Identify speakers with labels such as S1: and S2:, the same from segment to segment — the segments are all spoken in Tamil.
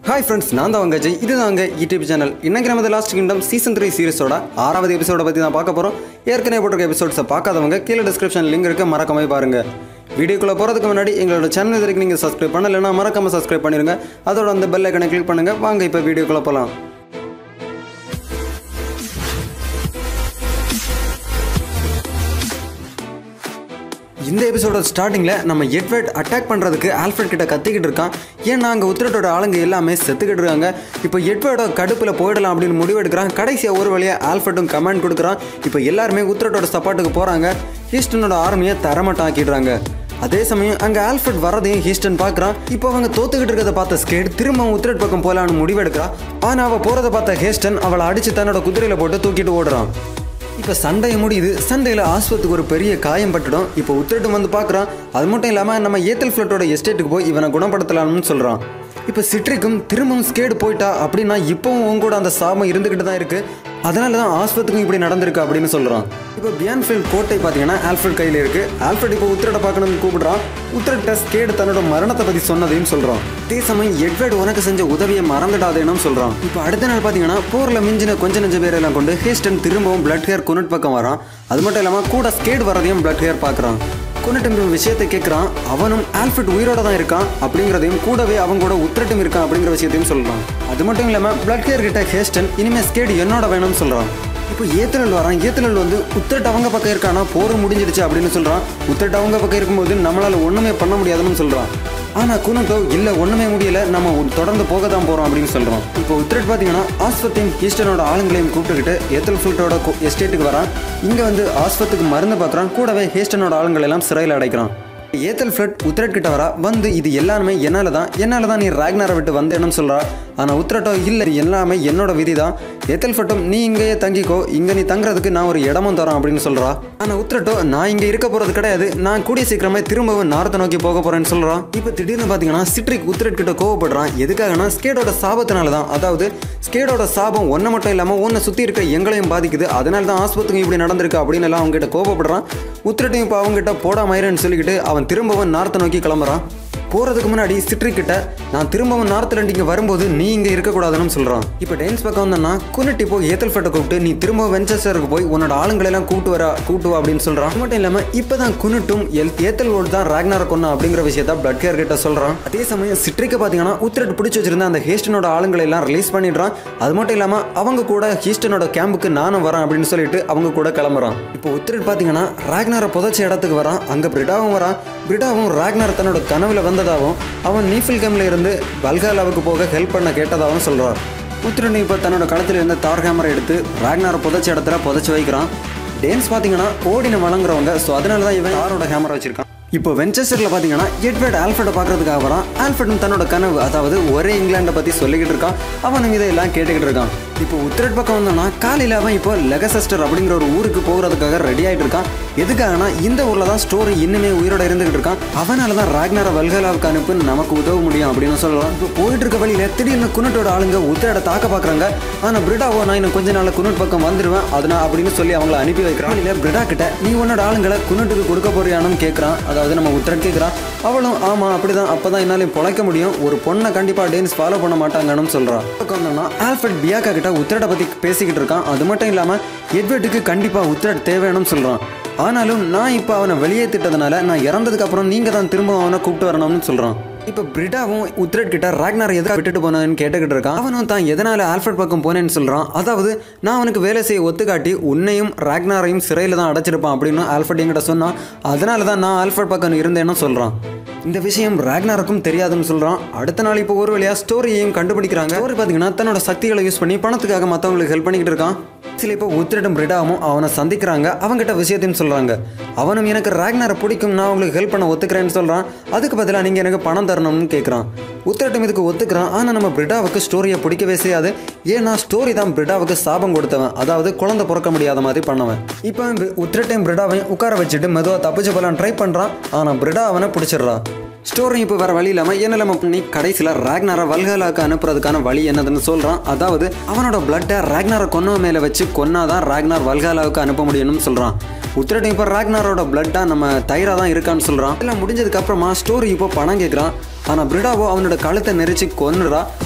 S1: ஹாய் ஃப்ரெண்ட்ஸ் நான் தான் உங்க ஜெய் இதுதான் உங்க யூடியூப் சேனல் இன்னைக்கு நமது லாஸ்ட் கிங்டம் சீசன் த்ரீ சீரிஸோட ஆறாவது எபிசோட பற்றி தான் பார்க்க போகிறோம் ஏற்கனவே போட்டிருக்க எபிசோட்ஸை பார்க்காதவங்க கீழே டிஸ்கிரிப்ஷன் லிங்க் இருக்க மறக்காம பாருங்க வீடியோக்குள்ளே போகிறதுக்கு முன்னாடி எங்களோட சேனல் இது வரைக்கும் நீங்கள் சப்ஸ்கிரைப் பண்ணலைன்னா மறக்காம சப்ஸ்கிரைப் பண்ணிருங்க அதோட அந்த பெல் ஐக்கனை கிளிக் பண்ணுங்க வாங்க இப்போ வீடியோக்குள்ளே போகலாம் இந்த எபிசோட ஸ்டார்டிங்கில் நம்ம எட்வர்ட் அட்டாக் பண்ணுறதுக்கு ஆல்ஃபர்ட் கிட்ட கத்திக்கிட்டு இருக்கான் ஏன்னா அங்கே உத்திரட்டோட ஆளுங்க எல்லாமே செத்துக்கிட்டு இருக்காங்க இப்போ எட்வர்டோட கடுப்பில் போயிடலாம் அப்படின்னு முடிவெடுக்கிறான் கடைசியாக ஒரு வழியாக ஆல்ஃபர்ட்டும் கமெண்ட் கொடுக்குறான் இப்போ எல்லாருமே உத்திரட்டோட சப்பாட்டுக்கு போகிறாங்க ஹீஸ்டனோட ஆர்மியை தரமட்டம் ஆக்கிடுறாங்க அதே சமயம் அங்கே ஆல்ஃபர்ட் வரதையும் ஹீஸ்டன் பார்க்குறான் இப்போ அவங்க தோத்துக்கிட்டு இருக்கிறத பார்த்த ஸ்கேட் திரும்ப உத்திரட் பக்கம் போகலான்னு முடிவெடுக்கிறான் ஆனால் அவள் போகிறத பார்த்த ஹேஸ்டன் அவளை அடித்து தன்னோட குதிரையில் போட்டு தூக்கிட்டு ஓடுறான் இப்போ சண்டையை முடியுது சண்டையில் ஆஸ்பத்துக்கு ஒரு பெரிய காயம் பட்டுடும் இப்போ உத்திரட்டும் வந்து பார்க்குறான் அது மட்டும் இல்லாமல் நம்ம ஏத்தல் ஃப்ளட்டோட எஸ்டேட்டுக்கு போய் இவனை குணப்படுத்தலாம்னு சொல்கிறான் இப்போ சிட்ரிக்கும் திரும்பவும் ஸ்கேடு போயிட்டா அப்படின்னா இப்போவும் உங்க கூட அந்த சாபம் இருந்துக்கிட்டு தான் இருக்கு அதனால தான் ஆஸ்பத்துக்கும் இப்படி நடந்திருக்கு அப்படின்னு சொல்கிறான் இப்போ பியான்ஃபீல்ட் கோட்டை பார்த்தீங்கன்னா ஆல்ஃபர்ட் கையில் இருக்கு ஆல்ஃபர்ட் இப்போ உத்திரட பார்க்கணும்னு கூப்பிடுறான் உத்திரட்ட ஸ்கேடு தன்னோட மரணத்தை பற்றி சொன்னதையும் சொல்கிறான் அதே சமயம் எட்வர்ட் உனக்கு செஞ்ச உதவியை மறந்துடாதேனும் சொல்கிறான் இப்போ அடுத்த நாள் பார்த்தீங்கன்னா போரில் மிஞ்சின கொஞ்ச நெஞ்ச பேரெல்லாம் கொண்டு ஹேஸ்டன் திரும்பவும் பிளட் ஹேர் குனட் பக்கம் வரான் அது மட்டும் இல்லாமல் கூட ஸ்கேட் வரதையும் பிளட் ஹேர் பார்க்குறான் குனட்டும் விஷயத்தை கேட்குறான் அவனும் ஆல்ஃபர்ட் உயிரோட தான் இருக்கான் அப்படிங்கிறதையும் கூடவே அவன் கூட உத்திரட்டும் இருக்கான் அப்படிங்கிற விஷயத்தையும் சொல்லலாம் அது மட்டும் இல்லாமல் பிளட் ஹேர் கிட்ட ஹேஸ்டன் இனிமே ஸ்கேட் என்னோட வேணும்னு சொல்கிறான் இப்போ ஏத்தலல் வரான் ஏத்தலல் வந்து உத்திரட் அவங்க பக்கம் இருக்கானா போர் முடிஞ்சிடுச்சு அப்படின்னு சொல்கிறான் உத்திரட் அவங்க பக்கம் இருக்கும்போது நம்மளால் ஒன்றுமே பண்ண முடியாதுன்னு சொல்கிறான் ஆனால் குனத்தோ இல்லை ஒன்றுமே முடியல நம்ம உ- தொடர்ந்து போக தான் போகிறோம் அப்படின்னு சொல்கிறோம் இப்போ உத்திரட் பார்த்தீங்கன்னா ஆஸ்பத்தையும் ஹீஸ்டனோட ஆளுங்களையும் கூப்பிட்டுக்கிட்டு ஏத்தல் ஃபில்ட்டோட எஸ்டேட்டுக்கு வரான் இங்கே வந்து ஆஸ்பத்துக்கு மருந்து பார்க்குறான் கூடவே ஹீஸ்டனோட ஆளுங்களை எல்லாம் சிறையில் அடைக்கிறான் ஏத்தல் ஃப்ளட் உத்ரட் கிட்ட வரா வந்து இது எல்லாமே என்னால தான் என்னால தான் நீ ராக்னாரை விட்டு வந்தேன்னு சொல்றா ஆனா உத்ரட்டோ இல்ல இது எல்லாமே என்னோட விதி தான் ஏத்தல் ஃப்ளட்டும் நீ இங்கேயே தங்கிக்கோ இங்க நீ தங்குறதுக்கு நான் ஒரு இடமும் தரேன் அப்படின்னு சொல்றா ஆனா உத்ரட்டோ நான் இங்க இருக்க போறது கிடையாது நான் கூடிய சீக்கிரமே திரும்பவும் நார்த்தை நோக்கி போக போறேன்னு சொல்றான் இப்போ திடீர்னு பாத்தீங்கன்னா சிட்ரிக் உத்ரட் கிட்ட கோவப்படுறான் எதுக்காகனா ஸ்கேடோட சாபத்தினால தான் அதாவது ஸ்கேடோட சாபம் ஒன்றை மட்டும் இல்லாமல் ஒன்றை சுற்றி இருக்க எங்களையும் பாதிக்குது அதனால தான் ஆஸ்பத்திரிக்கு இப்படி நடந்திருக்கு அப்படின்னு எல்லாம் அவங்ககிட்ட கோபப்படுறான் உத்திரட்டையும் இப்போ அவங்ககிட்ட போடா மயிரன்னு சொல்லிக்கிட்டு அவன் திரும்பவும் நார்த்தை நோக்கி கிளம்புறான் போகிறதுக்கு முன்னாடி சிட்ரிக் கிட்ட நான் திரும்பவும் நார்த்தில் இங்கே வரும்போது நீ இங்கே இருக்கக்கூடாதுன்னு சொல்கிறான் இப்போ டைன்ஸ் பக்கம் வந்தோன்னா குனட் இப்போ ஏத்தல் ஃபட்டை கூப்பிட்டு நீ திரும்ப வெஞ்சஸ்டருக்கு போய் உன்னோட ஆளுங்களை எல்லாம் கூட்டு வர கூட்டு வா அப்படின்னு சொல்கிறான் அது மட்டும் இல்லாமல் இப்போ தான் குனட்டும் எல் ஏத்தல் ஓடு தான் ராக்னாரை கொன்னா அப்படிங்கிற விஷயத்த பிளட் கேர் கிட்ட சொல்கிறான் அதே சமயம் சிட்ரிக்கை பார்த்தீங்கன்னா உத்திரட் பிடிச்சி வச்சிருந்த அந்த ஹேஸ்டனோட ஆளுங்களை எல்லாம் ரிலீஸ் பண்ணிடுறான் அது மட்டும் இல்லாமல் அவங்க கூட ஹீஸ்டனோட கேம்புக்கு நானும் வரேன் அப்படின்னு சொல்லிட்டு அவங்க கூட கிளம்புறான் இப்போ உத்திரட் பார்த்தீங்கன்னா ராக்னாரை புதைச்ச இடத்துக்கு வரான் அங்கே பிரிடாவும் வரான் பிரிடாவும் ராக்னார் தன்னோட கனவுல வந்ததாகவும் அவன் நீஃபில் கேம்ல இருந்து பல்காலாவுக்கு போக ஹெல்ப் பண்ண கேட்டதாகவும் சொல்றான் உத்திரன் இப்போ தன்னோட களத்தில் இருந்த தார் கேமரா எடுத்து ராக்னாரை புதைச்ச இடத்துல புதைச்சு வைக்கிறான் டேன்ஸ் பார்த்தீங்கன்னா ஓடின வழங்குறவங்க ஸோ அதனால தான் இவன் தாரோட கேமரா வச்சிருக்கான் இப்போ வெஞ்சர்ஸில் பார்த்தீங்கன்னா எட்வர்ட் ஆல்ஃபர்டை பார்க்கறதுக்காக வரான் ஆல்ஃபர்டும் தன்னோட கனவு அதாவது ஒரே இங்கிலாண்டை பற்றி சொல்லிக்கிட்டு இருக்கான் அவனும் இதையெல்லாம் கேட்டுக்கிட்டு இருக்கான் இப்போ உத்திரட் பக்கம் வந்தோம்னா காலையில் அவன் இப்போ லெகசஸ்டர் அப்படிங்கிற ஒரு ஊருக்கு போகிறதுக்காக ரெடி ஆகிட்டு இருக்கான் எதுக்காகனா இந்த ஊரில் தான் ஸ்டோரி இன்னுமே உயிரோட இருந்துகிட்டு இருக்கான் அவனால தான் ராக்னார வல்கலாவுக்கு அனுப்பு நமக்கு உதவ முடியும் அப்படின்னு சொல்லலாம் இப்போ போயிட்டு இருக்க வழியில திடீர்னு குனட்டோட ஆளுங்க உத்திரட தாக்க பார்க்குறாங்க ஆனால் பிரிடாவோ நான் இன்னும் கொஞ்ச நாள்ல குனட் பக்கம் வந்துடுவேன் அதனா அப்படின்னு சொல்லி அவங்கள அனுப்பி வைக்கிறான் இல்லை பிரிடா கிட்ட நீ உன்னோட ஆளுங்களை குனட்டுக்கு கொடுக்க போறியானும் கேட்குறான் அதாவது நம்ம உத்திரட் கேட்குறான் அவளும் ஆமாம் அப்படிதான் அப்பதான் என்னாலையும் பொழைக்க முடியும் ஒரு பொண்ணை கண்டிப்பாக டேன்ஸ் ஃபாலோ பண்ண மாட்டாங்கன்னு சொல்கிறான் பக்கம் வந்தோம்னா ஆல்ஃபர்ட் பியாக்கா கிட்ட உத்திரட்டை பற்றி பேசிக்கிட்டு இருக்கான் அது மட்டும் இல்லாமல் எட்வர்ட்டுக்கு கண்டிப்பாக உத்திரட் தேவையானும் சொல்கிறான் ஆனாலும் நான் இப்போ அவனை வெளியேற்றிட்டதுனால நான் இறந்ததுக்கு அப்புறம் நீங்கள் தான் திரும்ப அவனை கூப்பிட்டு வரணும்னு சொல்கிறான் இப்போ பிரிட்டாவும் உத்ரட் கிட்ட ராக்னார் எதுக்காக விட்டுட்டு போனேன்னு கேட்டுக்கிட்டு இருக்கான் அவனும் தான் எதனால ஆல்ஃபர்ட் பக்கம் போனேன்னு சொல்கிறான் அதாவது நான் அவனுக்கு வேலை செய்ய ஒத்துக்காட்டி உன்னையும் ராக்னாரையும் சிறையில் தான் அடைச்சிருப்பான் அப்படின்னு ஆல்ஃபர்ட் என்கிட்ட சொன்னான் அதனால தான் நான் ஆல்ஃபர்ட் பக்கம் இருந்தேன்னு சொல்கிறான் இந்த விஷயம் ராக்னாருக்கும் தெரியாதுன்னு சொல்கிறான் அடுத்த நாள் இப்போ ஒரு வழியாக ஸ்டோரியையும் கண்டுபிடிக்கிறாங்க ஸ்டோரி பார்த்தீங்கன்னா தன்னோட சக்திகளை யூஸ் பண்ணி பணத்துக்காக மற்றவங்களுக்கு ஹெல்ப் பண்ணிக்கிட்டு இருக்கான் சில இப்போ உத்திரடும் பிரிடாவும் அவனை சந்திக்கிறாங்க அவங்ககிட்ட விஷயத்தையும் சொல்கிறாங்க அவனும் எனக்கு ராக்னாரை பிடிக்கும் நான் உங்களுக்கு ஹெல்ப் பண்ண ஒத்துக்கிறேன்னு சொல்கிறான் அதுக்கு பதிலாக நீங்கள் எனக்கு பணம் தரணும்னு கேட்குறான் உத்திரட்டம் இதுக்கு ஒத்துக்கிறான் ஆனால் நம்ம பிரிடாவுக்கு ஸ்டோரியை பிடிக்கவே செய்யாது ஏன்னா ஸ்டோரி தான் பிரிடாவுக்கு சாபம் கொடுத்தவன் அதாவது குழந்தை பிறக்க முடியாத மாதிரி பண்ணவன் இப்போ உத்திரட்டையும் பிரிடாவையும் உட்கார வச்சுட்டு மெதுவாக தப்பிச்சு போகலான்னு ட்ரை பண்ணுறான் ஆனால் பிரிடா அவனை பிடிச்சிடுறான் ஸ்டோரி இப்போ வேற வழி இல்லாமல் என்ன இல்லாமல் பண்ணி கடைசியில் ராக்னாரை வல்கலாக்கு அனுப்புறதுக்கான வழி என்னதுன்னு சொல்கிறான் அதாவது அவனோட பிளட்டை ராக்னாரை கொன்னவ மேலே வச்சு கொன்னாதான் ராக்னார் வல்காலாவுக்கு அனுப்ப முடியும்னு சொல்கிறான் உத்திரட்டம் இப்போ ராக்னாரோட பிளட்டா நம்ம தயிராக தான் இருக்கான்னு சொல்கிறான் எல்லாம் முடிஞ்சதுக்கு அப்புறமா ஸ்டோரி இப்போ பணம் கேட்குறான் ஆனால் பிரிடாவோ அவனோட கழுத்தை நெரிச்சு கொன்னுறா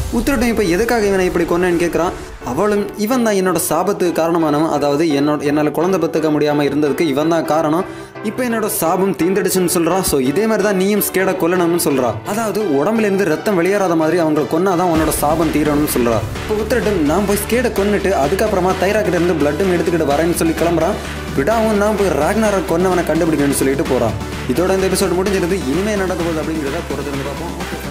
S1: உத்திரட்டும் இப்போ எதுக்காக இவனை இப்படி கொன்னேன்னு கேட்குறான் அவளும் இவன் தான் என்னோட சாபத்துக்கு காரணமானவன் அதாவது என்னோட என்னால் குழந்தை பெற்றுக்க முடியாமல் இருந்ததுக்கு இவன் தான் காரணம் இப்போ என்னோட சாபம் தீந்துடுச்சுன்னு சொல்கிறான் ஸோ இதே மாதிரி தான் நீயும் ஸ்கேடை கொல்லணும்னு சொல்கிறா அதாவது உடம்புலேருந்து ரத்தம் வெளியேறாத மாதிரி அவங்களை கொன்னாதான் உன்னோட சாபம் தீரணும்னு சொல்கிறா இப்போ உத்திரட்டும் நான் போய் ஸ்கேடை கொன்னுட்டு அதுக்கப்புறமா தைரா கிட்ட இருந்து பிளட்டும் எடுத்துக்கிட்டு வரேன்னு சொல்லி கிளம்புறான் விடாவும் நான் போய் ராக்னாரை கொன்னவனை கண்டுபிடிக்கணும்னு சொல்லிட்டு போகிறான் இதோட இந்த எபிசோட் முடிஞ்சிருது இனிமே நடக்க போகுது அப்படிங்கிறத பொறுத்து பார்ப்போம் ஓகே